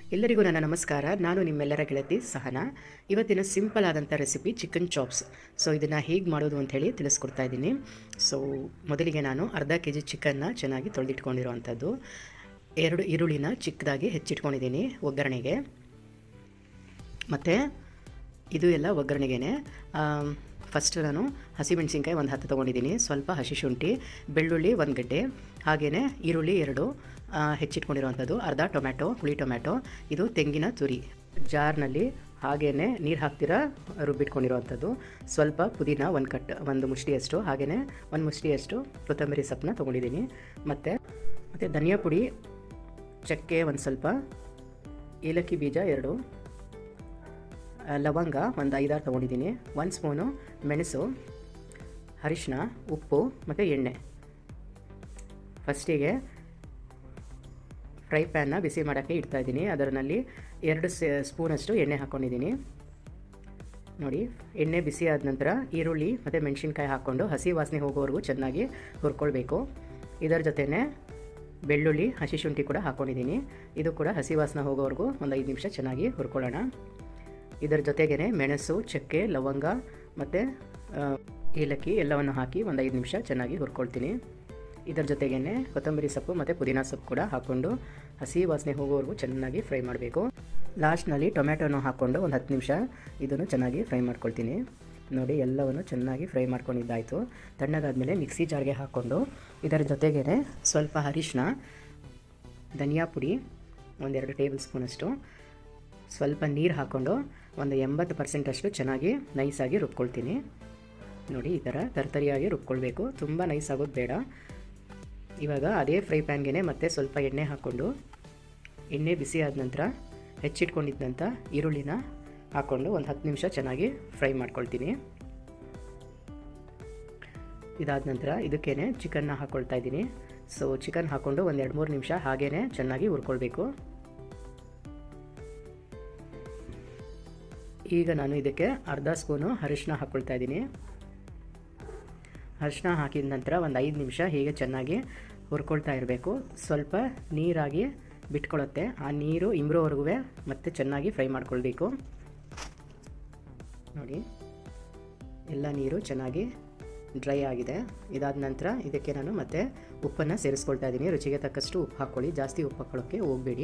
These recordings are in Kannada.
ಎಲ್ಲರಿಗೂ ನನ್ನ ನಮಸ್ಕಾರ ನಾನು ನಿಮ್ಮೆಲ್ಲರ ಗೆಳತಿ ಸಹನಾ ಇವತ್ತಿನ ಸಿಂಪಲ್ ಆದಂಥ ರೆಸಿಪಿ ಚಿಕನ್ ಚಾಪ್ಸ್ ಸೊ ಇದನ್ನು ಹೇಗೆ ಮಾಡೋದು ಅಂತ ಹೇಳಿ ತಿಳಿಸ್ಕೊಡ್ತಾ ಇದ್ದೀನಿ ಸೊ ಮೊದಲಿಗೆ ನಾನು ಅರ್ಧ ಕೆ ಜಿ ಚಿಕನ್ನ ಚೆನ್ನಾಗಿ ತೊಳೆದಿಟ್ಕೊಂಡಿರೋವಂಥದ್ದು ಎರಡು ಈರುಳ್ಳಿನ ಚಿಕ್ಕದಾಗಿ ಹೆಚ್ಚಿಟ್ಕೊಂಡಿದ್ದೀನಿ ಒಗ್ಗರಣೆಗೆ ಮತ್ತು ಇದು ಎಲ್ಲ ಒಗ್ಗರಣೆಗೆ ಫಸ್ಟ್ ನಾನು ಹಸಿಮೆಣಸಿನ್ಕಾಯಿ ಒಂದು ಹತ್ತು ತೊಗೊಂಡಿದ್ದೀನಿ ಸ್ವಲ್ಪ ಹಸಿ ಶುಂಠಿ ಬೆಳ್ಳುಳ್ಳಿ ಒಂದು ಗಡ್ಡೆ ಹಾಗೆಯೇ ಈರುಳ್ಳಿ ಎರಡು ಹೆಚ್ಚಿಟ್ಕೊಂಡಿರುವಂಥದ್ದು ಅರ್ಧ ಟೊಮ್ಯಾಟೊ ಹುಳಿ ಟೊಮ್ಯಾಟೊ ಇದು ತೆಂಗಿನ ತುರಿ ಜಾರ್ನಲ್ಲಿ ಹಾಗೆಯೇ ನೀರು ಹಾಕ್ತಿರ ರುಬ್ಬಿಟ್ಕೊಂಡಿರುವಂಥದ್ದು ಸ್ವಲ್ಪ ಪುದೀನ ಒಂದು ಕಟ್ ಒಂದು ಮುಷ್ಟಿಯಷ್ಟು ಹಾಗೆಯೇ ಒಂದು ಮುಷ್ಟಿಯಷ್ಟು ಕೊತ್ತಂಬರಿ ಸೊಪ್ಪನ್ನ ತೊಗೊಂಡಿದ್ದೀನಿ ಮತ್ತು ಮತ್ತು ಧನಿಯಾ ಪುಡಿ ಚಕ್ಕೆ ಒಂದು ಸ್ವಲ್ಪ ಏಲಕ್ಕಿ ಬೀಜ ಎರಡು ಲವಂಗ ಒಂದು ಐದಾರು ತೊಗೊಂಡಿದ್ದೀನಿ ಒಂದು ಸ್ಪೂನು ಮೆಣಸು ಅರಿಶಿನ ಉಪ್ಪು ಮತ್ತು ಎಣ್ಣೆ ಫಸ್ಟಿಗೆ ಫ್ರೈ ಪ್ಯಾನ್ನ ಬಿಸಿ ಮಾಡೋಕ್ಕೆ ಇಡ್ತಾಯಿದ್ದೀನಿ ಅದರಲ್ಲಿ ಎರಡು ಸ್ಪೂನಷ್ಟು ಎಣ್ಣೆ ಹಾಕ್ಕೊಂಡಿದ್ದೀನಿ ನೋಡಿ ಎಣ್ಣೆ ಬಿಸಿ ಆದ ನಂತರ ಈರುಳ್ಳಿ ಮತ್ತು ಮೆಣಸಿನ್ಕಾಯಿ ಹಾಕ್ಕೊಂಡು ಹಸಿ ವಾಸನೆ ಹೋಗೋವರೆಗೂ ಚೆನ್ನಾಗಿ ಹುರ್ಕೊಳ್ಬೇಕು ಇದರ ಜೊತೆನೇ ಬೆಳ್ಳುಳ್ಳಿ ಹಸಿ ಶುಂಠಿ ಕೂಡ ಹಾಕ್ಕೊಂಡಿದ್ದೀನಿ ಇದು ಕೂಡ ಹಸಿ ವಾಸನೆ ಹೋಗೋವರೆಗೂ ಒಂದು ಐದು ನಿಮಿಷ ಚೆನ್ನಾಗಿ ಹುರ್ಕೊಳ್ಳೋಣ ಇದರ ಜೊತೆಗೇ ಮೆಣಸು ಚಕ್ಕೆ ಲವಂಗ ಮತ್ತು ಏಲಕ್ಕಿ ಎಲ್ಲವನ್ನು ಹಾಕಿ ಒಂದು ಐದು ನಿಮಿಷ ಚೆನ್ನಾಗಿ ಹುರ್ಕೊಳ್ತೀನಿ ಇದರ ಜೊತೆಗೇ ಕೊತ್ತಂಬರಿ ಸೊಪ್ಪು ಮತ್ತು ಪುದೀನ ಸೊಪ್ಪು ಕೂಡ ಹಾಕ್ಕೊಂಡು ಹಸಿ ವಾಸನೆ ಹೋಗೋವರೆಗೂ ಚೆನ್ನಾಗಿ ಫ್ರೈ ಮಾಡಬೇಕು ಲಾಸ್ಟ್ನಲ್ಲಿ ಟೊಮ್ಯಾಟೊನ ಹಾಕ್ಕೊಂಡು ಒಂದು ಹತ್ತು ನಿಮಿಷ ಇದನ್ನು ಚೆನ್ನಾಗಿ ಫ್ರೈ ಮಾಡ್ಕೊಳ್ತೀನಿ ನೋಡಿ ಎಲ್ಲವನ್ನು ಚೆನ್ನಾಗಿ ಫ್ರೈ ಮಾಡ್ಕೊಂಡಿದ್ದಾಯಿತು ತಣ್ಣಗಾದಮೇಲೆ ಮಿಕ್ಸಿ ಜಾರ್ಗೆ ಹಾಕ್ಕೊಂಡು ಇದರ ಜೊತೆಗೇ ಸ್ವಲ್ಪ ಅರಿಶಿನ ಧನಿಯಾ ಪುಡಿ ಒಂದೆರಡು ಟೇಬಲ್ ಸ್ಪೂನಷ್ಟು ಸ್ವಲ್ಪ ನೀರು ಹಾಕ್ಕೊಂಡು ಒಂದು ಎಂಬತ್ತು ಪರ್ಸೆಂಟಷ್ಟು ಚೆನ್ನಾಗಿ ನೈಸಾಗಿ ರುಬ್ಕೊಳ್ತೀನಿ ನೋಡಿ ಈ ಥರ ತರ್ತರಿಯಾಗಿ ರುಬ್ಕೊಳ್ಬೇಕು ತುಂಬ ನೈಸ್ ಆಗೋದು ಬೇಡ ಇವಾಗ ಅದೇ ಫ್ರೈ ಪ್ಯಾನ್ಗೆ ಮತ್ತೆ ಸ್ವಲ್ಪ ಎಣ್ಣೆ ಹಾಕ್ಕೊಂಡು ಎಣ್ಣೆ ಬಿಸಿ ಆದ ನಂತರ ಹೆಚ್ಚಿಟ್ಕೊಂಡಿದ್ದಂಥ ಈರುಳ್ಳಿನ ಹಾಕ್ಕೊಂಡು ಒಂದು ಹತ್ತು ನಿಮಿಷ ಚೆನ್ನಾಗಿ ಫ್ರೈ ಮಾಡ್ಕೊಳ್ತೀನಿ ಇದಾದ ನಂತರ ಇದಕ್ಕೇ ಚಿಕನ್ನ ಹಾಕ್ಕೊಳ್ತಾ ಇದ್ದೀನಿ ಸೊ ಚಿಕನ್ ಹಾಕ್ಕೊಂಡು ಒಂದು ಎರಡು ಮೂರು ನಿಮಿಷ ಹಾಗೇ ಚೆನ್ನಾಗಿ ಹುರ್ಕೊಳ್ಬೇಕು ಈಗ ನಾನು ಇದಕ್ಕೆ ಅರ್ಧ ಸ್ಪೂನು ಅರಿಶಿನ ಹಾಕ್ಕೊಳ್ತಾ ಇದ್ದೀನಿ ಅರಿಶಿನ ಹಾಕಿದ ನಂತರ ಒಂದು ಐದು ನಿಮಿಷ ಹೀಗೆ ಚೆನ್ನಾಗಿ ಹುರ್ಕೊಳ್ತಾ ಇರಬೇಕು ಸ್ವಲ್ಪ ನೀರಾಗಿ ಬಿಟ್ಕೊಳ್ಳುತ್ತೆ ಆ ನೀರು ಇಂಬ್ರೋವರೆಗೂ ಮತ್ತೆ ಚೆನ್ನಾಗಿ ಫ್ರೈ ಮಾಡ್ಕೊಳ್ಬೇಕು ನೋಡಿ ಎಲ್ಲ ನೀರು ಚೆನ್ನಾಗಿ ಡ್ರೈ ಆಗಿದೆ ಇದಾದ ನಂತರ ಇದಕ್ಕೆ ನಾನು ಮತ್ತೆ ಉಪ್ಪನ್ನು ಸೇರಿಸ್ಕೊಳ್ತಾ ಇದ್ದೀನಿ ರುಚಿಗೆ ತಕ್ಕಷ್ಟು ಉಪ್ಪು ಹಾಕ್ಕೊಳ್ಳಿ ಜಾಸ್ತಿ ಉಪ್ಪು ಹಾಕ್ಕೊಳ್ಳೋಕ್ಕೆ ಹೋಗಬೇಡಿ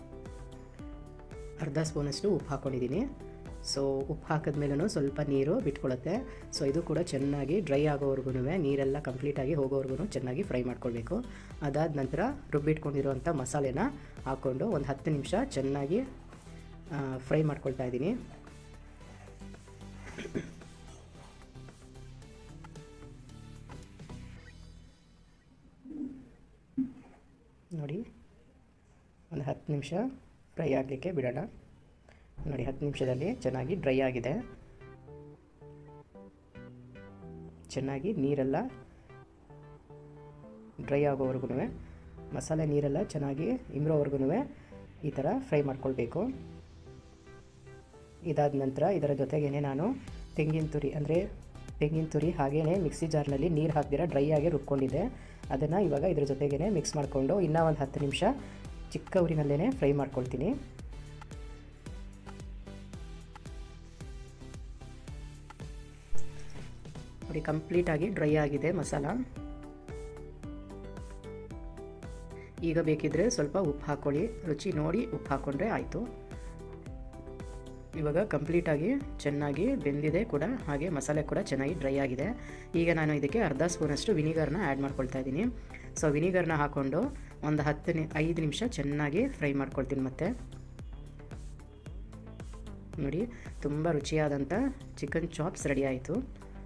ಅರ್ಧ ಸ್ಪೂನಷ್ಟು ಉಪ್ಪು ಹಾಕ್ಕೊಂಡಿದ್ದೀನಿ ಸೊ ಉಪ್ಪು ಹಾಕಿದ್ಮೇಲೂ ಸ್ವಲ್ಪ ನೀರು ಬಿಟ್ಕೊಳ್ಳುತ್ತೆ ಸೊ ಇದು ಕೂಡ ಚೆನ್ನಾಗಿ ಡ್ರೈ ಆಗೋವರೆಗೂ ನೀರೆಲ್ಲ ಕಂಪ್ಲೀಟಾಗಿ ಹೋಗೋವರೆಗೂ ಚೆನ್ನಾಗಿ ಫ್ರೈ ಮಾಡ್ಕೊಳ್ಬೇಕು ಅದಾದ ನಂತರ ರುಬ್ಬಿಟ್ಕೊಂಡಿರುವಂಥ ಮಸಾಲೆನ ಹಾಕ್ಕೊಂಡು ಒಂದು ಹತ್ತು ನಿಮಿಷ ಚೆನ್ನಾಗಿ ಫ್ರೈ ಮಾಡ್ಕೊಳ್ತಾ ಇದ್ದೀನಿ ನೋಡಿ ಒಂದು ಹತ್ತು ನಿಮಿಷ ಫ್ರೈ ಆಗಲಿಕ್ಕೆ ಬಿಡೋಣ ನೋಡಿ ಹತ್ತು ನಿಮಿಷದಲ್ಲಿ ಚೆನ್ನಾಗಿ ಡ್ರೈ ಆಗಿದೆ ಚೆನ್ನಾಗಿ ನೀರೆಲ್ಲ ಡ್ರೈ ಆಗೋವರೆಗೂ ಮಸಾಲೆ ನೀರೆಲ್ಲ ಚೆನ್ನಾಗಿ ಇಂಬ್ರೋವರೆಗೂ ಈ ಥರ ಫ್ರೈ ಮಾಡ್ಕೊಳ್ಬೇಕು ಇದಾದ ನಂತರ ಇದರ ಜೊತೆಗೇ ನಾನು ತೆಂಗಿನ ತುರಿ ಅಂದರೆ ತೆಂಗಿನ ತುರಿ ಹಾಗೆಯೇ ಮಿಕ್ಸಿ ಜಾರ್ನಲ್ಲಿ ನೀರು ಹಾಕ್ದಿರ ಡ್ರೈ ಆಗಿ ರುಬ್ಕೊಂಡಿದ್ದೆ ಅದನ್ನು ಇವಾಗ ಇದ್ರ ಜೊತೆಗೇ ಮಿಕ್ಸ್ ಮಾಡಿಕೊಂಡು ಇನ್ನೂ ಒಂದು ಹತ್ತು ನಿಮಿಷ ಚಿಕ್ಕ ಉರಿನಲ್ಲೇ ಫ್ರೈ ಮಾಡ್ಕೊಳ್ತೀನಿ ನೋಡಿ ಕಂಪ್ಲೀಟಾಗಿ ಡ್ರೈ ಆಗಿದೆ ಮಸಾಲ ಈಗ ಬೇಕಿದ್ದರೆ ಸ್ವಲ್ಪ ಉಪ್ಪು ಹಾಕ್ಕೊಳ್ಳಿ ರುಚಿ ನೋಡಿ ಉಪ್ಪು ಹಾಕ್ಕೊಂಡ್ರೆ ಆಯಿತು ಇವಾಗ ಕಂಪ್ಲೀಟಾಗಿ ಚೆನ್ನಾಗಿ ಬೆಂದಿದೆ ಕೂಡ ಹಾಗೆ ಮಸಾಲೆ ಕೂಡ ಚೆನ್ನಾಗಿ ಡ್ರೈ ಆಗಿದೆ ಈಗ ನಾನು ಇದಕ್ಕೆ ಅರ್ಧ ಸ್ಪೂನಷ್ಟು ವಿನಿಗರ್ನ ಆ್ಯಡ್ ಮಾಡ್ಕೊಳ್ತಾ ಇದ್ದೀನಿ ಸೊ ವಿನಿಗರ್ನ ಹಾಕ್ಕೊಂಡು ಒಂದು ಹತ್ತು ನಿ ಐದು ನಿಮಿಷ ಚೆನ್ನಾಗಿ ಫ್ರೈ ಮಾಡ್ಕೊಳ್ತೀನಿ ಮತ್ತೆ ನೋಡಿ ತುಂಬ ರುಚಿಯಾದಂಥ ಚಿಕನ್ ಚಾಪ್ಸ್ ರೆಡಿ ಆಯಿತು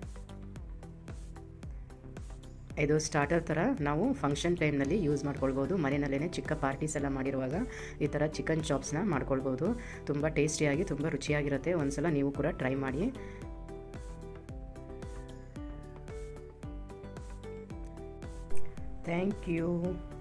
ಇದು ಸ್ಟಾರ್ಟರ್ ಥರ ನಾವು ಫಂಕ್ಷನ್ ಟೈಮ್ನಲ್ಲಿ ಯೂಸ್ ಮಾಡ್ಕೊಳ್ಬೋದು ಮನೆಯಲ್ಲೇ ಚಿಕ್ಕ ಪಾರ್ಟೀಸ್ ಎಲ್ಲ ಮಾಡಿರುವಾಗ ಈ ಥರ ಚಿಕನ್ ಚಾಪ್ಸ್ನ ಮಾಡ್ಕೊಳ್ಬೋದು ತುಂಬ ಟೇಸ್ಟಿಯಾಗಿ ತುಂಬ ರುಚಿಯಾಗಿರುತ್ತೆ ಒಂದ್ಸಲ ನೀವು ಕೂಡ ಟ್ರೈ ಮಾಡಿ ಥ್ಯಾಂಕ್ ಯು